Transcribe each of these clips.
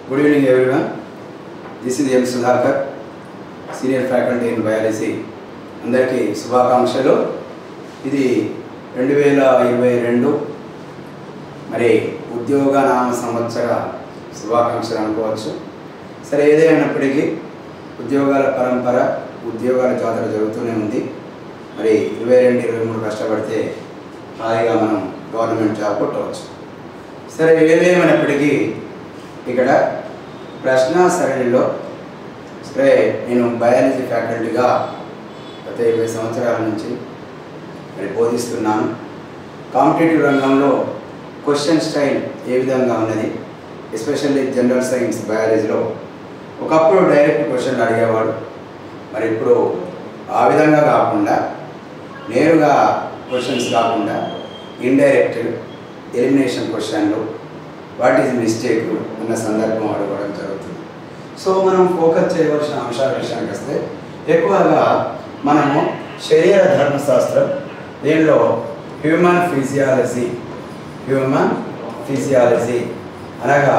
Good evening everyone this is M Sudhakar senior faculty in biology అందరికీ శుభాకాంక్షలు ఇది రెండు వేల ఇరవై రెండు మరి ఉద్యోగ నామ సంవత్సర శుభాకాంక్షలు అనుకోవచ్చు సరే ఏదైనప్పటికీ ఉద్యోగాల పరంపర ఉద్యోగాల జాతర జరుగుతూనే ఉంది మరి ఇరవై రెండు ఇరవై మూడు కష్టపడితే హాయిగా మనం గవర్నమెంట్ జాబ్ కొట్టవచ్చు సరే ఏదేమైనప్పటికీ ఇక్కడ ప్రశ్న సరళిలో సరే నేను బయాలజీ ఫ్యాకల్టీగా గత ఇరవై సంవత్సరాల నుంచి మరి బోధిస్తున్నాను కాంపిటేటివ్ రంగంలో క్వశ్చన్ స్టైల్ ఏ విధంగా ఉన్నది ఎస్పెషల్లీ జనరల్ సైన్స్ బయాలజీలో ఒకప్పుడు డైరెక్ట్ క్వశ్చన్లు అడిగేవాడు మరి ఇప్పుడు ఆ విధంగా కాకుండా నేరుగా క్వశ్చన్స్ కాకుండా ఇండైరెక్ట్ ఎలిమినేషన్ క్వశ్చన్లు వాట్ ఈజ్ మిస్టేక్ అన్న సందర్భం అడగడం జరుగుతుంది సో మనం ఫోకస్ చేయవలసిన అంశాల విషయానికి వస్తే ఎక్కువగా మనము శరీర ధర్మశాస్త్రం దీనిలో హ్యూమన్ ఫిజియాలజీ హ్యూమన్ ఫిజియాలజీ అనగా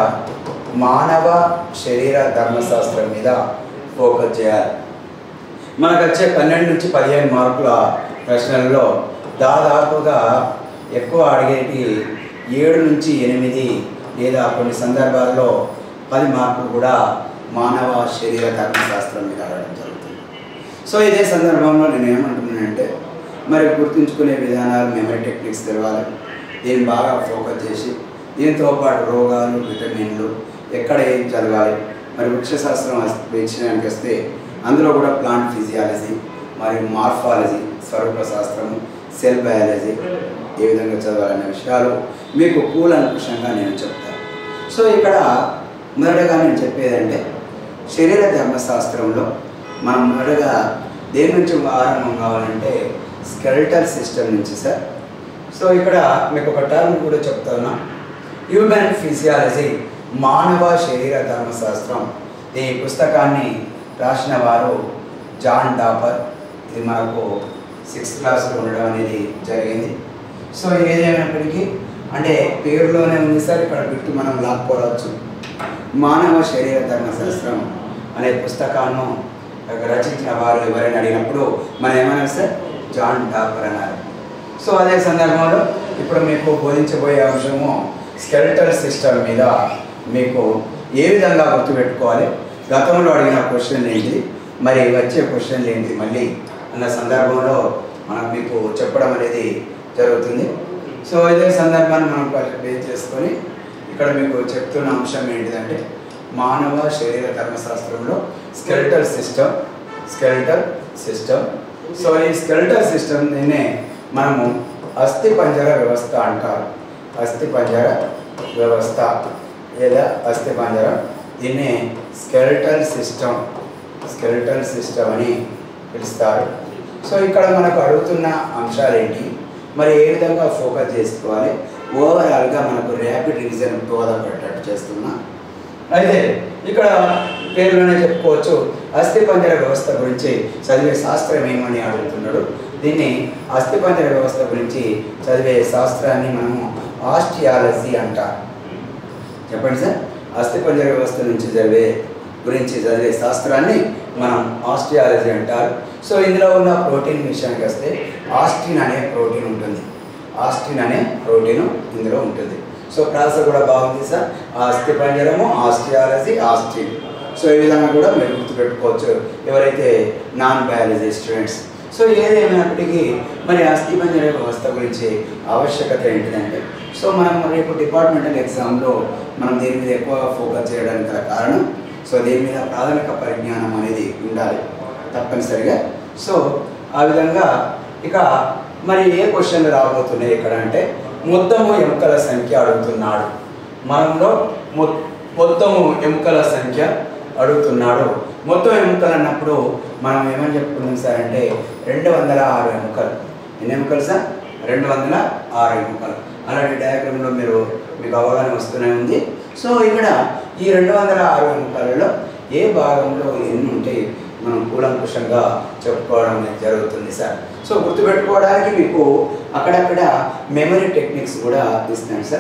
మానవ శరీర ధర్మశాస్త్రం మీద ఫోకస్ చేయాలి మనకు వచ్చే పన్నెండు నుంచి పదిహేను మార్కుల ప్రశ్నల్లో దాదాపుగా ఎక్కువ అడిగేటి ఏడు నుంచి ఎనిమిది లేదా కొన్ని సందర్భాల్లో పది మార్కులు కూడా మానవ శరీర ధర్మశాస్త్రం మీద అడగడం జరుగుతుంది సో ఇదే సందర్భంలో నేను ఏమంటున్నానంటే మరి గుర్తుంచుకునే విధానాలు మెమరీ టెక్నిక్స్ తెలవాలి దీన్ని బాగా ఫోకస్ చేసి దీంతో పాటు రోగాలు విటమిన్లు ఎక్కడ ఏం చదవాలి మరి వృక్షశాస్త్రం విషయానికి వస్తే అందులో కూడా ప్లాంట్ ఫిజియాలజీ మరియు మార్ఫాలజీ స్వరూప శాస్త్రము సెల్ బయాలజీ ఏ విధంగా చదవాలనే విషయాలు మీకు కూలంకుషంగా నేను చెప్తాను సో ఇక్కడ మొదటగా నేను చెప్పేదంటే శరీర ధర్మశాస్త్రంలో మనం మొదటగా దేని నుంచి ఆరంభం కావాలంటే స్కెల్టల్ సిస్టమ్ నుంచి సార్ సో ఇక్కడ మీకు ఒక టర్మ్ కూడా చెప్తాను హ్యూమన్ ఫిజియాలజీ మానవ శరీర ధర్మశాస్త్రం ఈ పుస్తకాన్ని రాసిన వారు జాన్ డాపర్ ఇది మనకు సిక్స్త్ క్లాస్లో ఉండడం అనేది జరిగింది సో ఏదేమైనప్పటికీ అంటే పేరులోనే ఉంది సార్ ఇక్కడ పెట్టి మనం లాక్కోవచ్చు మానవ శరీర ధర్మశాస్త్రం అనే పుస్తకాన్ని రచించిన వారు ఎవరైనా అడిగినప్పుడు మనం ఏమన్నారు సార్ జాన్ డాపర్ అన్నారు సో అదే సందర్భంలో ఇప్పుడు మీకు బోధించబోయే అంశము స్కెల్టల్ సిస్టమ్ మీద మీకు ఏ విధంగా గుర్తుపెట్టుకోవాలి గతంలో అడిగిన క్వశ్చన్ ఏంటి మరి వచ్చే క్వశ్చన్ ఏంటి మళ్ళీ అన్న సందర్భంలో మనం మీకు చెప్పడం అనేది జరుగుతుంది సో ఇదే సందర్భాన్ని మనం బేస్ చేసుకొని ఇక్కడ మీకు చెప్తున్న అంశం ఏంటిదంటే మానవ శరీర ధర్మశాస్త్రంలో skeletal system skeletal system so ఈ స్కెల్టల్ సిస్టమ్ దీన్నే మనము అస్థి పంజర వ్యవస్థ అంటారు అస్థి పంజర వ్యవస్థ లేదా అస్థి పంజరం దీన్ని స్కెల్టల్ సిస్టమ్ స్కెల్టల్ సిస్టమ్ అని పిలుస్తారు సో ఇక్కడ మనకు అడుగుతున్న అంశాలు ఏంటి మరి ఏ విధంగా ఫోకస్ చేసుకోవాలి ఓవరాల్గా మనకు ర్యాపిడ్ రివిజన్ బోధపడేటట్టు చేస్తున్నా అయితే ఇక్కడ పేరులోనే చెప్పుకోవచ్చు అస్థిపంజర వ్యవస్థ గురించి చదివే శాస్త్రం ఏమని అడుగుతున్నాడు దీన్ని అస్థిపంజర వ్యవస్థ గురించి చదివే శాస్త్రాన్ని మనము ఆస్టియాలజీ అంటారు చెప్పండి సార్ అస్థిపంజర వ్యవస్థ నుంచి చదివే గురించి చదివే శాస్త్రాన్ని మనం ఆస్టియాలజీ అంటారు సో ఇందులో ఉన్న ప్రోటీన్ విషయానికి వస్తే ఆస్టిన్ అనే ప్రోటీన్ ఉంటుంది ఆస్టిన్ అనే ప్రోటీన్ ఇందులో ఉంటుంది సో ప్రాస కూడా బాగుంది సార్ అస్థి పంజరము ఆస్టియాలజీ ఆస్టిన్ సో ఈ విధంగా కూడా మీరు గుర్తుపెట్టుకోవచ్చు ఎవరైతే నాన్ బయాలజీ స్టూడెంట్స్ సో ఏదేమైనప్పటికీ మరి అస్థి పంజర వ్యవస్థ గురించి ఆవశ్యకత ఏంటిదంటే సో మనం రేపు డిపార్ట్మెంటల్ ఎగ్జామ్లో మనం దీని మీద ఎక్కువగా ఫోకస్ చేయడానికి గల కారణం సో దీని మీద ప్రాథమిక పరిజ్ఞానం అనేది ఉండాలి తప్పనిసరిగా సో ఆ విధంగా ఇక మరి ఏ క్వశ్చన్లు రాబోతున్నాయి ఇక్కడ అంటే మొత్తము ఎముకల సంఖ్య అడుగుతున్నాడు మనంలో మొత్తము ఎముకల సంఖ్య అడుగుతున్నాడు మొత్తం ఎముకలు అన్నప్పుడు మనం ఏమని చెప్పుకున్నాం సార్ అంటే రెండు వందల ఆరు ఎముకలు ఎన్ని ఎముకలు సార్ రెండు వందల ఆరు ఎముకలు అలాంటి డయాగ్రామ్లో మీరు మీకు అవగాహన వస్తూనే ఉంది సో ఇక్కడ ఈ రెండు వందల ఆరు ఎముకలలో ఏ భాగంలో ఎన్ని ఉంటాయి మనం కూలంకుషంగా చెప్పుకోవడం అనేది జరుగుతుంది సార్ సో గుర్తుపెట్టుకోవడానికి మీకు అక్కడక్కడ మెమరీ టెక్నిక్స్ కూడా ఇస్తున్నాను సార్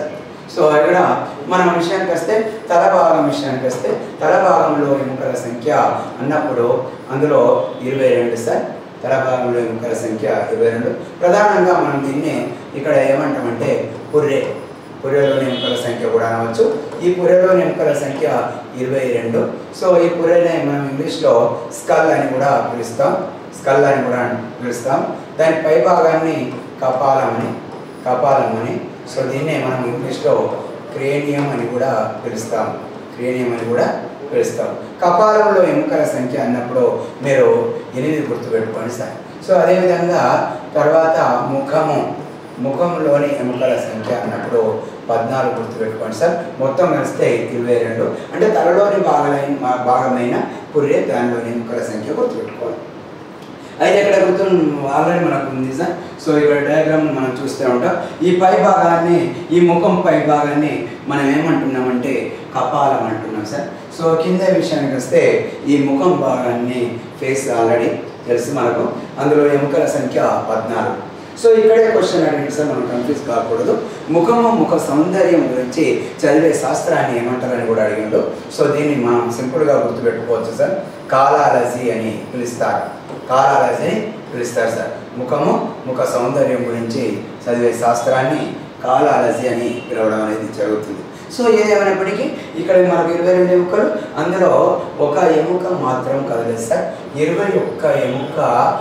సో ఇక్కడ మనం విషయానికి వస్తే తల భాగం విషయానికి వస్తే తల భాగంలో ఎముకల సంఖ్య అన్నప్పుడు అందులో ఇరవై రెండు సార్ తల భాగంలో ఎముకల సంఖ్య ఇరవై రెండు ప్రధానంగా మనం దీన్ని ఇక్కడ ఏమంటామంటే పుర్రె పుర్రెలోని ఎముకల సంఖ్య కూడా అనవచ్చు ఈ పుర్రెలోని ఎముకల సంఖ్య ఇరవై రెండు సో ఈ పుర్రెని మనం ఇంగ్లీష్లో స్కల్ అని కూడా పిలుస్తాం స్కల్ అని కూడా పిలుస్తాం దాని పై భాగాన్ని కపాలం అని కపాలం అని సో దీన్నే మనం ఇంగ్లీష్లో క్రేనియం అని కూడా పిలుస్తాం క్రేనియం అని కూడా పిలుస్తాం కపాలంలో ఎముకల సంఖ్య అన్నప్పుడు మీరు ఎనిమిది గుర్తుపెట్టుకోండి సార్ సో అదేవిధంగా తర్వాత ముఖము ముఖంలోని ఎముకల సంఖ్య అన్నప్పుడు పద్నాలుగు గుర్తుపెట్టుకోండి సార్ మొత్తం కలిస్తే ఇరవై రెండు అంటే తలలోని భాగమైన భాగమైన పుర్రె దానిలోని ఎముకల సంఖ్య గుర్తుపెట్టుకోవాలి అయితే ఇక్కడ గుర్తు ఆల్రెడీ మనకు ఉంది సార్ సో ఇక్కడ డయాగ్రామ్ మనం చూస్తూ ఉంటాం ఈ పై భాగాన్ని ఈ ముఖం పై భాగాన్ని మనం ఏమంటున్నామంటే కపాలం అంటున్నాం సార్ సో కింద విషయానికి వస్తే ఈ ముఖం భాగాన్ని ఫేస్ ఆల్రెడీ తెలుసు మనకు అందులో ఎముకల సంఖ్య పద్నాలుగు సో ఇక్కడే క్వశ్చన్ అడిగింది సార్ మనం కన్ఫ్యూజ్ కాకూడదు ముఖము ముఖ సౌందర్యం గురించి చదివే శాస్త్రాన్ని ఏమంటారని కూడా అడిగిండు సో దీన్ని మనం సింపుల్గా గుర్తుపెట్టుకోవచ్చు సార్ కాలాలజీ అని పిలుస్తారు కాలాలజీ అని పిలుస్తారు సార్ ముఖము ముఖ సౌందర్యం గురించి చదివే శాస్త్రాన్ని కాలాలజీ అని పిలవడం అనేది జరుగుతుంది సో ఏదేమైనప్పటికీ ఇక్కడ మనకు ఇరవై రెండు ఎముకలు అందులో ఒక ఎముక మాత్రం కదలేదు సార్ ఇరవై ఒక్క ఎముక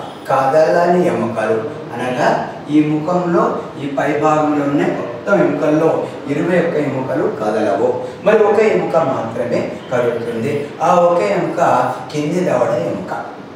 కదలని ఎముకలు అనగా ఈ ముఖంలో ఈ పై భాగంలో ఉన్న మొత్తం ఎముకల్లో ఇరవై ఒక్క ఎముకలు కదలవు మరి ఒక ఎముక మాత్రమే కదులుతుంది ఆ ఒక ఎముక కింది దవడ ఎముక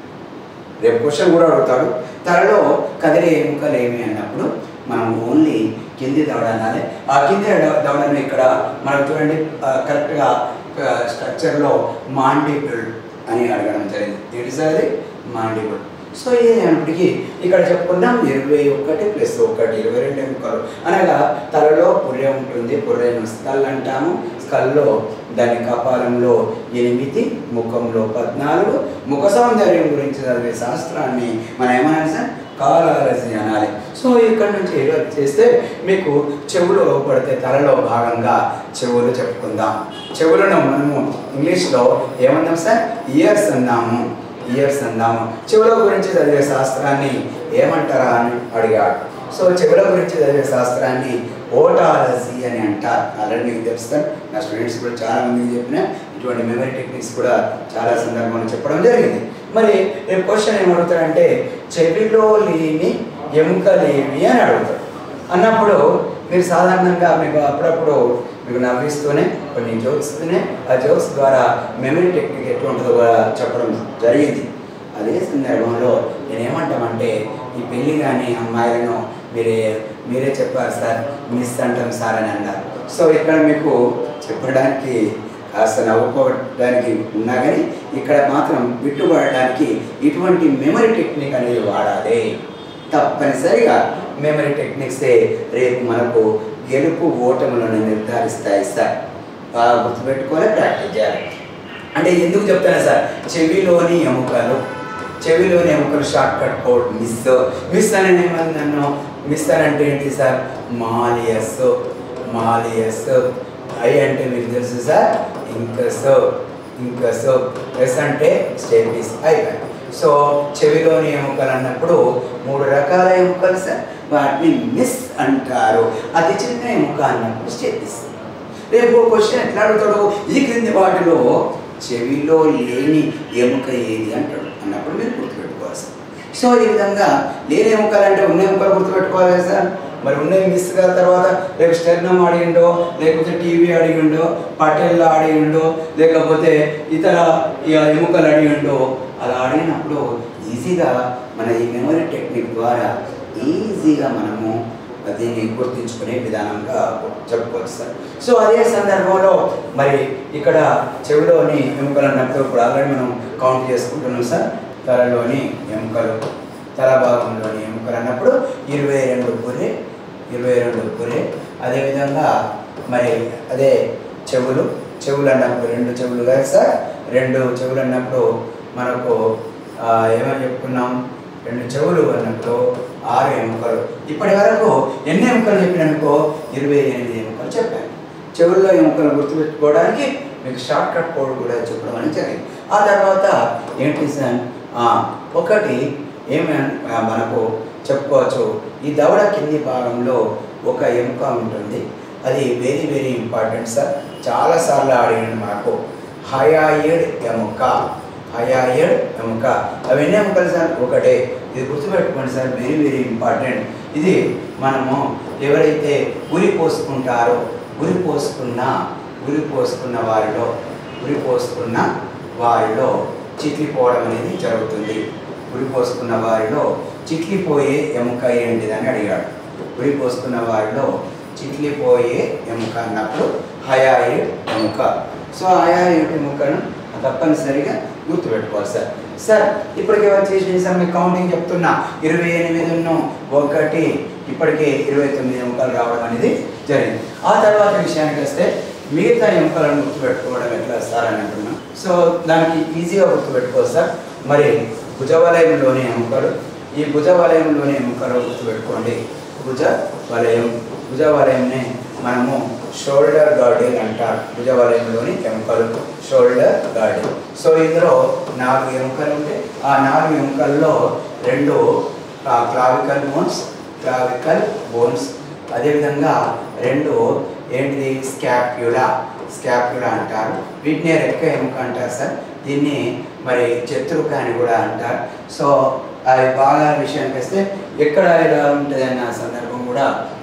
రేపు క్వశ్చన్ కూడా అడుగుతాడు తలలో కదిలే ఎముకలు ఏమి అన్నప్పుడు మనం ఓన్లీ కింది దవడ అనాలి ఆ కింది ద- దవడను ఇక్కడ మనకు చూడండి ఆ, కరెక్ట్గా ఆ, స్ట్రక్చర్లో మాండిబుల్ అని అడగడం జరిగింది ఏంటి సార్ అది మాండిబుల్ సో ఏదైనప్పటికీ ఇక్కడ చెప్పుకున్నాం ఇరవై ఒకటి ప్లస్ ఒకటి ఇరవై రెండు ఎముకలు అనగా తలలో పుర్రె ఉంటుంది పుర్రెను స్కల్ అంటాము స్కల్లో దాని కపాలంలో ఎనిమిది ముఖంలో పద్నాలుగు ముఖ సౌందర్యం గురించి చదివే శాస్త్రాన్ని మనం ఏమనాలి సార్ కాలాలజీ అనాలి సో ఇక్కడ నుంచి ఏదో చేస్తే మీకు చెవులు పడితే తలలో భాగంగా చెవులు చెప్పుకుందాం చెవులను మనము ఇంగ్లీష్లో ఏమన్నాం సార్ ఇయర్స్ అన్నాము ఇయర్స్ అందాము చెవుల గురించి చదివే శాస్త్రాన్ని ఏమంటారా అని అడిగాడు సో చెవుల గురించి చదివే శాస్త్రాన్ని ఓటాలజీ అని అంటారు ఆల్రెడీ మీకు తెలుస్తాను నా స్టూడెంట్స్ కూడా చాలా మందికి చెప్పిన ఇటువంటి మెమరీ టెక్నిక్స్ కూడా చాలా సందర్భంలో చెప్పడం జరిగింది మరి రేపు క్వశ్చన్ ఏమడుగుతాడంటే చెవిలో లేని ఎముకలేమి అని అడుగుతాడు అన్నప్పుడు మీరు సాధారణంగా మీకు అప్పుడప్పుడు మీకు నవ్విస్తూనే కొన్ని జోక్స్తూనే ఆ జోక్స్ ద్వారా మెమరీ టెక్నిక్ ఎట్లా ఉంటుందో కూడా చెప్పడం జరిగింది అదే సందర్భంలో నేను ఏమంటామంటే ఈ పెళ్ళి కానీ అమ్మాయిలను మీరే మీరే చెప్పారు సార్ మిస్ అంటాం సార్ అని అన్నారు సో ఇక్కడ మీకు చెప్పడానికి కాస్త నవ్వుకోవడానికి ఉన్నా కానీ ఇక్కడ మాత్రం విట్టుబడడానికి ఇటువంటి మెమరీ టెక్నిక్ అనేది వాడాలి తప్పనిసరిగా మెమరీ టెక్నిక్సే రేపు మనకు గెలుపు ఓటములను నిర్ధారిస్తాయి సార్ బాగా గుర్తుపెట్టుకోవాలి ప్రాక్టీస్ చేయాలి అంటే ఎందుకు చెప్తాను సార్ చెవిలోని ఎముకలు చెవిలోని ఎముకలు shortcut code miss miss అని ఏమని నన్ను మిస్ అని అంటే ఏంటి సార్ మాలియస్ మాలియస్ ఐ అంటే మీకు తెలుసు సార్ ఇంకస్ ఇంకస్ ఎస్ అంటే స్టేపిస్ అయిపోయి సో చెవిలోని ఎముకలు అన్నప్పుడు మూడు రకాల ఎముకలు సార్ వాటిని మిస్ అంటారు అతి చిన్న ఎముక అన్నప్పుడు స్టేపిస్ రేపు క్వశ్చన్ ఎట్లా అడుగుతాడు ఈ క్రింది వాటిలో చెవిలో లేని ఎముక ఏది అంటాడు అన్నప్పుడు మీరు గుర్తుపెట్టుకోవాలి సార్ సో ఈ విధంగా లేని ఎముకలు అంటే ఉన్న ఎముకలు గుర్తుపెట్టుకోవాలి కదా సార్ మరి ఉన్నవి మిస్ కాల తర్వాత రేపు స్టెర్నం అడిగిండో లేకపోతే టీవీ అడిగిండో పటేల్లో అడిగిండో లేకపోతే ఇతర ఇక ఎముకలు అడిగిండో అలా అడిగినప్పుడు ఈజీగా మన ఈ మెమరీ టెక్నిక్ ద్వారా ఈజీగా మనము దీన్ని గుర్తించుకునే విధానంగా చెప్పుకోవచ్చు సార్ సో అదే సందర్భంలో మరి ఇక్కడ చెవిలోని ఎముకలు అన్నప్పుడు ఇప్పుడు ఆల్రెడీ మనం కౌంట్ చేసుకుంటున్నాం సార్ తలలోని ఎముకలు తల భాగంలోని ఎముకలు అన్నప్పుడు ఇరవై రెండు పుర్రె ఇరవై రెండు పుర్రె అదేవిధంగా మరి అదే చెవులు చెవులు అన్నప్పుడు రెండు చెవులు కదా సార్ రెండు చెవులు అన్నప్పుడు మనకు ఆ, ఏమని చెప్పుకున్నాం రెండు చెవులు అన్నప్పుడు ఆరు ఎముకలు ఇప్పటి వరకు ఎన్ని ఎముకలు చెప్పిననుకో ఇరవై ఎనిమిది ఎముకలు చెప్పాను చెవుల్లో ఎముకలు గుర్తుపెట్టుకోవడానికి మీకు షార్ట్ కట్ కోడ్ కూడా చెప్పడం అనేది జరిగింది ఆ తర్వాత ఏంటి సార్ ఆ, ఒకటి ఏమి ఆ, మనకు చెప్పుకోవచ్చు ఈ దవడ కింది భాగంలో ఒక ఎముక ఉంటుంది అది వెరీ వెరీ ఇంపార్టెంట్ సార్ చాలాసార్లు అడిగింది మనకు హయాయిడ్ ఎముక హయాయిడ్ ఎముక అవి ఎన్ని ఎముకలు సార్ ఒకటే ఇది గుర్తుపెట్టుకోండి సార్ వెరీ వెరీ ఇంపార్టెంట్ ఇది మనము ఎవరైతే ఉరి పోసుకుంటారో ఉరి పోసుకున్న ఉరి పోసుకున్న వారిలో ఉరి పోసుకున్న వారిలో చిట్లిపోవడం అనేది జరుగుతుంది ఉరి పోసుకున్న వారిలో చిట్లిపోయే ఎముక ఏంటిదని అడిగాడు ఉరి పోసుకున్న వారిలో చిట్లిపోయే ఎముక అన్నప్పుడు హయాయిడ్ ఎముక సో హయాయిడ్ ఎముకను తప్పనిసరిగా గుర్తుపెట్టుకోవాలి సార్ సార్ ఇప్పటికే వచ్చేసి సార్ మీకు కౌంటింగ్ చెప్తున్నా ఇరవై ఎనిమిది ఒకటి ఇప్పటికే ఇరవై తొమ్మిది ఎముకలు రావడం అనేది జరిగింది ఆ తర్వాత విషయానికి వస్తే మిగతా ఎముకలను గుర్తుపెట్టుకోవడం ఎట్లా సార్ అని అంటున్నాం సో దానికి ఈజీగా గుర్తుపెట్టుకోవచ్చు సార్ మరి భుజవలయంలోని ఎముకలు ఈ భుజ వలయంలోని ఎముకలు గుర్తుపెట్టుకోండి భుజ వలయం భుజ వలయంని మనము షోల్డర్ గార్డిల్ అంటారు భుజ వలయంలోని ఎముకలు షోల్డర్ గార్డిల్ సో ఇందులో నాలుగు ఎముకలు ఉంటాయి ఆ నాలుగు ఎముకల్లో రెండు క్లావికల్ బోన్స్ క్లావికల్ బోన్స్ అదేవిధంగా రెండు ఏంటిది స్కాప్యులా స్కాప్యులా అంటారు వీటిని రెక్క ఎముక అంటారు సార్ దీన్ని మరి చతురుక అని కూడా అంటారు సో అది బాగా విషయానికి వస్తే ఎక్కడ ఇలా ఉంటుంది అన్న సందర్భం కూడా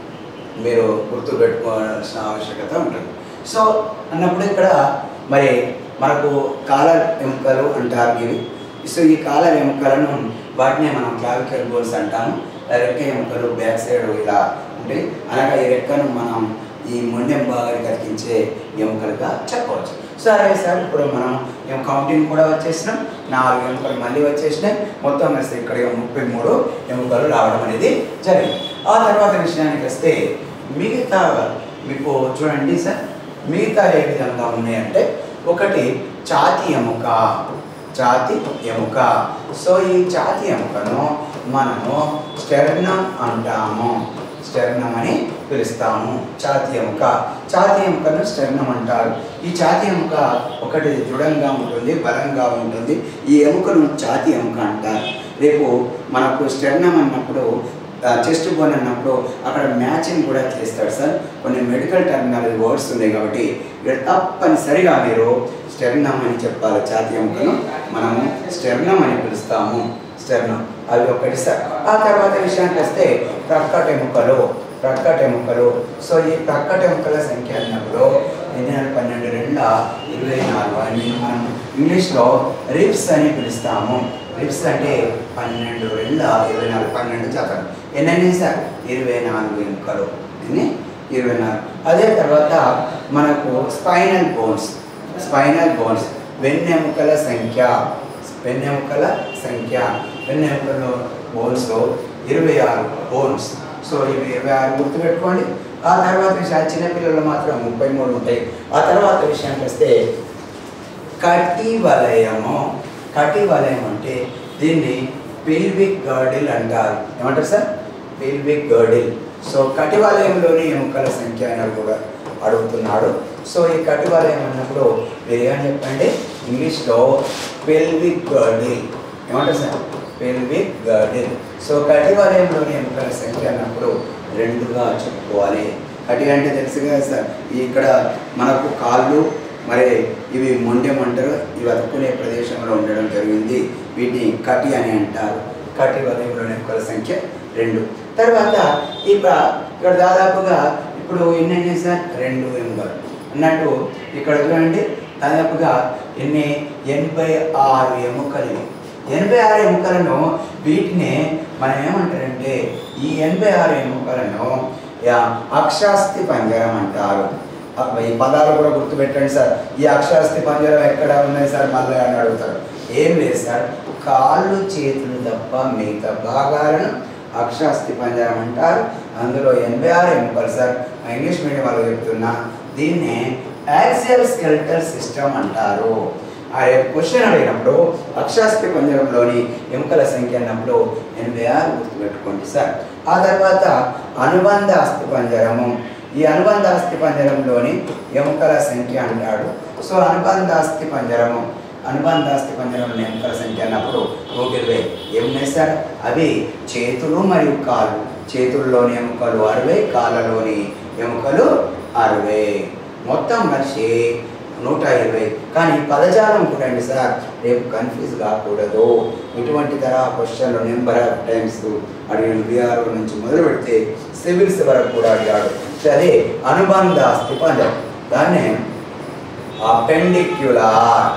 మీరు గుర్తు పెట్టుకోవాల్సిన ఆవశ్యకత ఉంటుంది సో అన్నప్పుడు ఇక్కడ మరి మనకు కాలర్ ఎముకలు అంటారు ఇవి సో ఈ కాలర్ ఎముకలను వాటినే మనం క్లావికల్ బోన్స్ అంటాము రెక్క ఎముకలు బ్యాక్ సైడ్ ఇలా ఉంటాయి అనగా ఈ రెక్కను మనం ఈ మొండెం భాగాన్ని కరిగించే ఎముకలుగా చెప్పవచ్చు సరే సార్ ఇప్పుడు మనం ఏం కౌంటింగ్ కూడా వచ్చేసినాం నాలుగు ఎముకలు మళ్ళీ వచ్చేసినాయి మొత్తం వస్తే ఇక్కడ ముప్పై మూడు ఎముకలు రావడం అనేది జరిగింది ఆ తర్వాత విషయానికి వస్తే మిగతా మీకు చూడండి సార్ మిగతా ఏ విధంగా ఉన్నాయంటే ఒకటి ఛాతి ఎముక ఛాతి ఎముక సో ఈ ఛాతి ఎముకను మనము స్టెర్నం అంటాము స్టెర్నం అని పిలుస్తాము ఛాతి ఎముక ఛాతి ఎముకను స్టెర్నం అంటారు ఈ ఛాతి ఎముక ఒకటి దృఢంగా ఉంటుంది బలంగా ఉంటుంది ఈ ఎముకను ఛాతి ఎముక అంటారు రేపు మనకు స్టెర్నం అన్నప్పుడు చెస్ట్ బోన్ అన్నప్పుడు అక్కడ మ్యాచింగ్ కూడా చేస్తాడు సార్ కొన్ని మెడికల్ టర్మినాలజీ వర్డ్స్ ఉన్నాయి కాబట్టి ఇక్కడ తప్పనిసరిగా మీరు స్టెర్నం అని చెప్పాలి ఛాతి ఎముకను మనము స్టెర్నం అని పిలుస్తాము స్టెర్నం అవి ఒకటి సార్ ఆ తర్వాత విషయానికి వస్తే ప్రక్కట ఎముకలు ప్రక్కట ఎముకలు సో ఈ ప్రక్కట ఎముకల సంఖ్య అన్నప్పుడు ఎన్ని నెలలు పన్నెండు రెండ ఇరవై నాలుగు అని మనం ఇంగ్లీష్లో రిప్స్ అని పిలుస్తాము రిప్స్ అంటే పన్నెండు రెండ ఇరవై నాలుగు పన్నెండు శాతం ఎన్ని సార్ ఇరవై నాలుగు ఎముకలు ఎన్ని ఇరవై నాలుగు అదే తర్వాత మనకు స్పైనల్ బోన్స్ స్పైనల్ బోన్స్ వెన్నెముకల సంఖ్య వెన్నెముకల సంఖ్య వెన్నెముకల బోన్స్ ఇరవై ఆరు బోన్స్ సో ఇవి ఇరవై ఆరు గుర్తుపెట్టుకోండి ఆ తర్వాత విషయాలు చిన్నపిల్లలు మాత్రం ముప్పై మూడు ఉంటాయి ఆ తర్వాత విషయానికి వస్తే కటి వలయము కటి వలయం అంటే దీన్ని పెల్విక్ గర్డిల్ అంటారు ఏమంటారు సార్ పెల్విక్ గర్డిల్ సో కటి వలయంలోని ఎముకల సంఖ్య అని కూడా అడుగుతున్నాడు సో ఈ కటి వలయం అన్నప్పుడు మీరు ఏమని చెప్పండి ఇంగ్లీష్లో పెల్విక్ గర్డిల్ ఏమంటారు సార్ పెల్విక్ గర్డిల్ సో కటి వలయంలోని ఎముకల సంఖ్య అన్నప్పుడు రెండుగా చెప్పుకోవాలి కటి అంటే తెలుసు కదా సార్ ఇక్కడ మనకు కాళ్ళు మరి ఇవి మొండెం అంటారు ఇవి అతుక్కునే ప్రదేశంలో ఉండడం జరిగింది వీటిని కటి అని అంటారు కటి వలయంలోని ఎముకల సంఖ్య రెండు తర్వాత ఇక ఇక్కడ దాదాపుగా ఇప్పుడు ఎన్ని సార్ రెండు ఎముకలు అన్నట్టు ఇక్కడ చూడండి దాదాపుగా ఎన్ని ఎనభై ఆరు ఎముకలు ఇవి. ఎనభై ఆరు ఎముకలను వీటిని మనం ఏమంటారంటే ఈ ఎనభై ఆరు ఎముకలను యా- అక్షాస్తి పంజరం అంటారు అ- ఈ పదాలు కూడా గుర్తుపెట్టండి సార్ ఈ అక్షాస్తి పంజరం ఎక్కడ ఉన్నాయి సార్ మళ్ళీ అని అడుగుతారు ఏం లేదు సార్ కాళ్ళు చేతులు తప్ప మిగతా భాగాలను అక్షాస్తి పంజరం అంటారు అందులో ఎనభై ఆరు ఎముకలు సార్ ఆ ఇంగ్లీష్ మీడియం వాళ్ళు చెప్తున్నా దీన్ని యాక్సియల్ స్కెల్టల్ సిస్టమ్ అంటారు ఆ క్వశ్చన్ అడిగినప్పుడు అక్షాస్తి పంజరంలోని ఎముకల సంఖ్య అన్నప్పుడు ఎనభై ఆరు గుర్తుపెట్టుకోండి సార్ ఆ తర్వాత అనుబంధ అస్థి పంజరము ఈ అనుబంధాస్తి పంజరంలోని ఎముకల సంఖ్య అంటాడు సో అనుబంధాస్తి పంజరము అనుబంధాస్తి పంజరంలోని ఎముకల సంఖ్య అన్నప్పుడు నూట ఇరవై ఏమున్నాయి సార్ అవి చేతులు మరియు కాళ్ళు చేతుల్లోని ఎముకలు అరవై కాళ్ళలోని ఎముకలు అరవై మొత్తం కలిసి నూట ఇరవై కానీ పదజాలం కూడా అండి సార్ రేపు కన్ఫ్యూజ్ కాకూడదు ఇటువంటి తరహా క్వశ్చన్లు నెంబర్ ఆఫ్ టైమ్స్ అడిగిన బీఆర్ నుంచి మొదలు పెడితే సివిల్స్ వరకు కూడా అడిగాడు సరే అనుబంధ స్థిపంజం దాన్ని అపెండిక్యులార్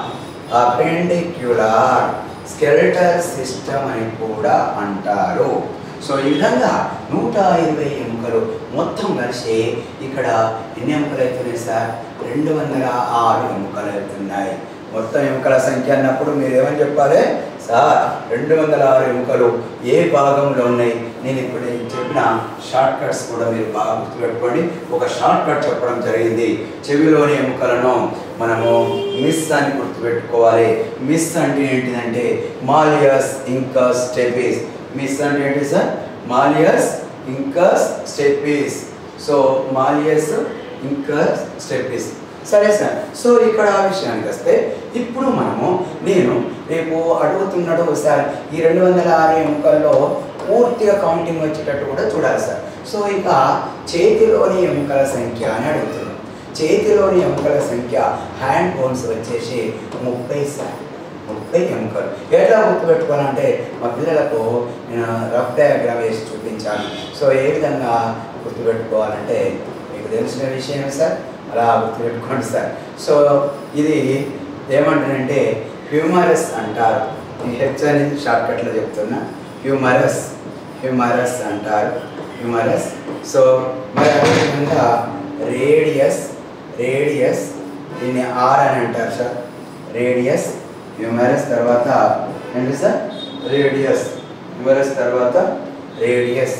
అపెండిక్యులార్ స్కెలిటల్ సిస్టమ్ అని కూడా అంటారు సో ఈ విధంగా నూట ఇరవై ఎముకలు మొత్తం కలిసి ఇక్కడ ఎన్ని ఎముకలు అవుతున్నాయి సార్ రెండు వందల ఆరు ఎముకలు అవుతున్నాయి మొత్తం ఎముకల సంఖ్య అన్నప్పుడు మీరు ఏమని చెప్పాలి సార్ రెండు వందల ఆరు ఎముకలు ఏ భాగంలో ఉన్నాయి నేను ఇప్పుడు చెప్పిన షార్ట్ కట్స్ కూడా మీరు బాగా గుర్తుపెట్టుకోండి ఒక షార్ట్ కట్ చెప్పడం జరిగింది చెవిలోని ఎముకలను మనము మిస్ అని గుర్తుపెట్టుకోవాలి మిస్ అంటే ఏంటిదంటే మాలియస్ ఇంకా స్టెపీస్ మిస్ అంటే ఏంటి sir malleus incus stapes so malleus incus stapes సరే సార్ సో ఇక్కడ ఆ విషయానికి వస్తే ఇప్పుడు మనము నేను రేపు అడుగుతున్నాడు సార్ ఈ రెండు వందల ఆరు ఎముకల్లో పూర్తిగా కౌంటింగ్ వచ్చేటట్టు కూడా చూడాలి సార్ సో ఇక చేతిలోని ఎముకల సంఖ్య అని అడుగుతున్నాం చేతిలోని ఎముకల సంఖ్య హ్యాండ్ బోన్స్ వచ్చేసి ముప్పై సార్ ముప్పై ఎముకలు ఎట్లా గుర్తుపెట్టుకోవాలంటే మా పిల్లలకు నేను రఫ్ డయాగ్రామ్ వేసి చూపించాను సో ఏ విధంగా గుర్తుపెట్టుకోవాలంటే మీకు తెలిసిన విషయమే సార్ అలా గుర్తుపెట్టుకోండి సార్ సో ఇది ఏమంటారంటే హ్యూమరస్ అంటారు ఈ హెచ్ అనేది షార్ట్కట్లో చెప్తున్నా హ్యూమరస్ హ్యూమరస్ అంటారు హ్యూమరస్ సో మరి అదేవిధంగా రేడియస్ రేడియస్ దీన్ని ఆర్ అని అంటారు సార్ రేడియస్ హ్యూమరస్ తర్వాత ఏంటి సార్ రేడియస్ హ్యూమరస్ తర్వాత రేడియస్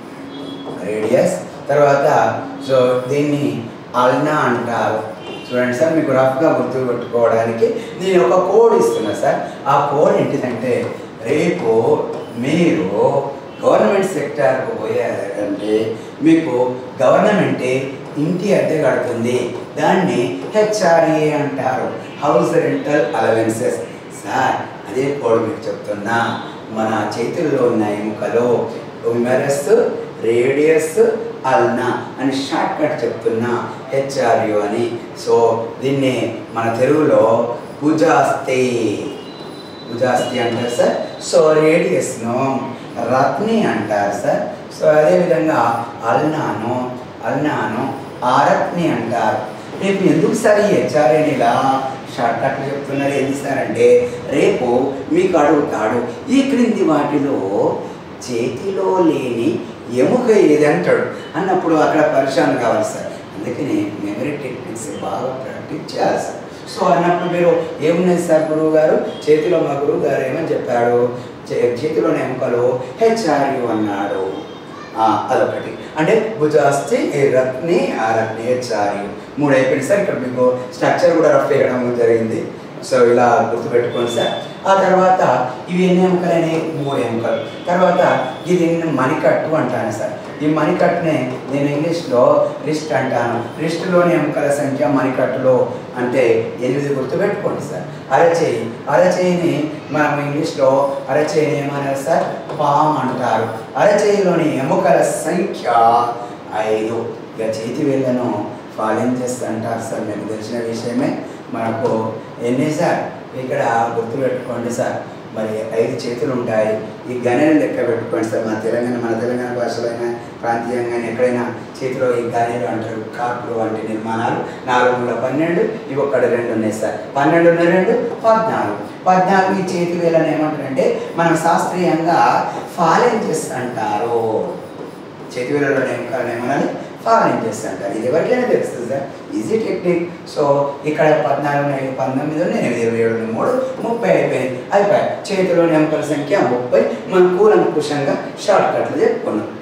రేడియస్ తర్వాత సో దీన్ని అల్నా అంటారు చూడండి సార్ మీకు రఫ్గా గుర్తు పెట్టుకోవడానికి నేను ఒక కోడ్ ఇస్తున్నా సార్ ఆ కోడ్ ఏంటిదంటే రేపు మీరు గవర్నమెంట్ సెక్టార్కు పోయారంటే మీకు గవర్నమెంటే ఇంటి అద్దె కడుతుంది దాన్ని హెచ్ఆర్ఏ అంటారు హౌస్ రెంటల్ అలవెన్సెస్ సార్ అదే కోడ్ మీకు చెప్తున్నా మన చేతుల్లో ఉన్న ఎముకలు ఉమెరస్ రేడియస్ అల్నా అని షార్ట్ కట్ చెప్తున్నా హెచ్ఆర్యు అని సో దీన్ని మన తెలుగులో భుజాస్తి భుజాస్తి అంటారు సార్ సో రేడియస్ను రత్ని అంటారు సార్ సో అదేవిధంగా అల్నాను అల్నాను ఆరత్ని అంటారు రేపు ఎందుకు సార్ ఈ హెచ్ఆర్ఏని ఇలా షార్ట్ కట్లు చెప్తున్నారు ఎందుకు సార్ అంటే రేపు మీకు అడుగుతాడు ఈ క్రింది వాటిలో చేతిలో లేని ఎముక ఏది అంటాడు అన్నప్పుడు అక్కడ పరిశాన్ కావాలి సార్ అందుకని మెమరీ టెక్నిక్స్ బాగా ప్రాక్టీస్ చేయాలి సార్ సో అన్నప్పుడు మీరు ఏమున్నాయి సార్ గురువు గారు చేతిలో మా గురువు గారు ఏమని చెప్పాడు చే- చేతిలోని ఎముకలు హెచ్ఆర్యు అన్నాడు ఆ, అదొకటి అంటే భుజాస్తి ఈ రత్ని ఆ రత్ని హెచ్ఆర్యు మూడు అయిపోయింది సార్ ఇక్కడ మీకు స్ట్రక్చర్ కూడా రఫ్ చేయడం జరిగింది సో ఇలా గుర్తుపెట్టుకోండి సార్ ఆ తర్వాత ఇవి ఎన్ని ఎముకలు అనేవి మూడు ఎముకలు తర్వాత ఇది నేను మణికట్టు అంటాను సార్ ఈ మణికట్టునే నేను ఇంగ్లీష్లో రిస్ట్ అంటాను రిస్ట్లోని ఎముకల సంఖ్య మణికట్టులో అంటే ఎనిమిది గుర్తుపెట్టుకోండి సార్ అరచేయి అరచేయిని మనం ఇంగ్లీష్లో అరచేయిని ఏమన్నారు సార్ పామ్ అంటారు అరచేయిలోని ఎముకల సంఖ్య ఐదు ఇక చేతి వేళ్ళను ఫాలెన్సెస్ అంటారు సార్ మీకు తెలిసిన విషయమే మనకు ఎన్ని సార్ ఇక్కడ గుర్తుపెట్టుకోండి సార్ మరి ఐదు చేతులు ఉంటాయి ఈ గణెలు లెక్క పెట్టుకోండి సార్ మన తెలంగాణ మన తెలంగాణ భాషలో అయినా ప్రాంతీయంగా అయినా ఎక్కడైనా చేతిలో ఈ గణెలు అంటారు కాకులు వంటి నిర్మాణాలు నాలుగు వందల పన్నెండు ఇవి ఒక్కటి రెండు ఉన్నాయి సార్ పన్నెండు ఉన్న రెండు పద్నాలుగు పద్నాలుగు ఈ చేతి వేలని ఏమంటారంటే మనం శాస్త్రీయంగా ఫాలెన్సెస్ అంటారు చేతి వేలలో ఏమకాలని ఏమనాలి ఫాలోయింగ్ చేస్తుంటారు ఇది ఎవరికైనా తెలుస్తుంది సార్ ఈజీ టెక్నిక్ సో ఇక్కడ పద్నాలుగు ఉన్నాయి పంతొమ్మిది ఉన్నాయి ఎనిమిది ఇరవై ఏడు ఉన్నాయి, మూడు ముప్పై అయిపోయింది అయిపోయాయి చేతిలోని ఎముకల సంఖ్య ముప్పై మనం కూలంకుషంగా షార్ట్ కట్లు చెప్పుకున్నాం